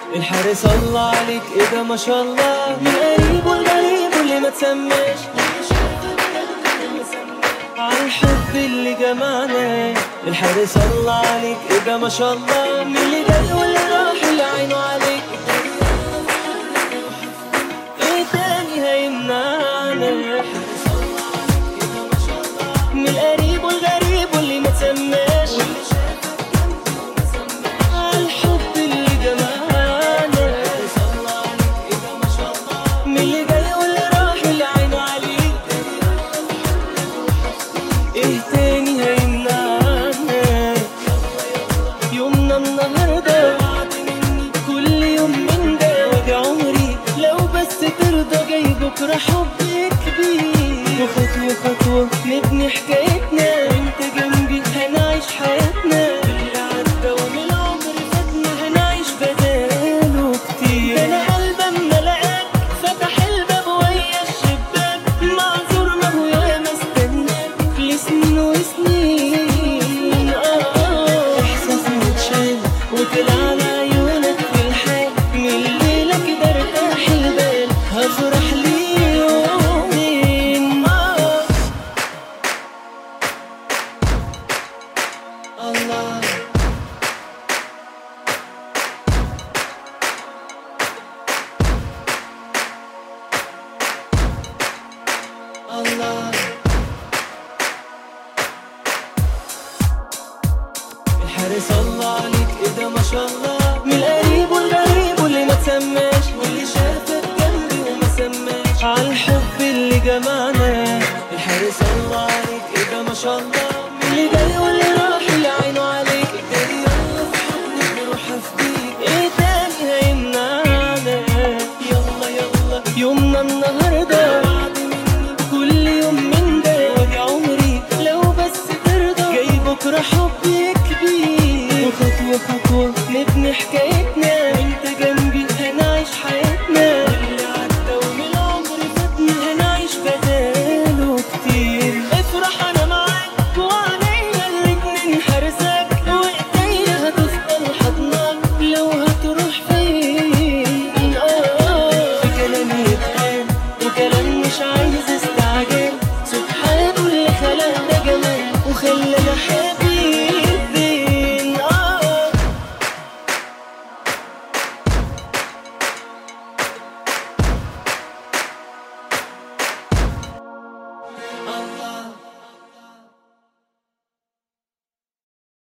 الحارس الله عليك ايه ده ما شاء الله من قريب والغريب واللي ما تسماش على الحب اللي جمعنا الحارس الله عليك ايه ده ما شاء الله من اللي جاي واللي راح اللي عينه عليك ايه تاني هيمنعنا من القريب والغريب واللي ما تسماش على الحب اللي جمعنا من اللي جاي واللي راح اللي عينه عليك ايه تاني هيمنعنا يومنا النهارده كل يوم من ده وجع عمري لو بس ترضى جاي بكره حب كبير وخطوه خطوه نبني حكايتنا وانت جنبي هنعيش حياتنا اللي عدى ومن العمر فاتنا هنعيش بداله كتير ده انا قلبي اما لقاك فتح الباب ويا الشباك معذور ما هو يا ما استناك لسنين وسنين اه احساس متشال وطلع على عيونك في الحال من الليله كده ارتاح البال هفرح لي يومين آه. الله الله الحارس الله عليك ايه ده ما شاء الله من القريب والغريب واللي ما تسماش واللي شافك جنبي وما سماش على الحب اللي جمعنا الحارس الله عليك ايه ده ما شاء الله من اللي جاي واللي راح اللي عينه عليك جاي يلا في حضنك نروح افديك ايه تاني هيمنعنا يلا يلا يومنا النهارده كل يوم من ده وجع عمري لو بس ترضى جاي بكره حب كبير وخطوه خطوه نبني حكايتنا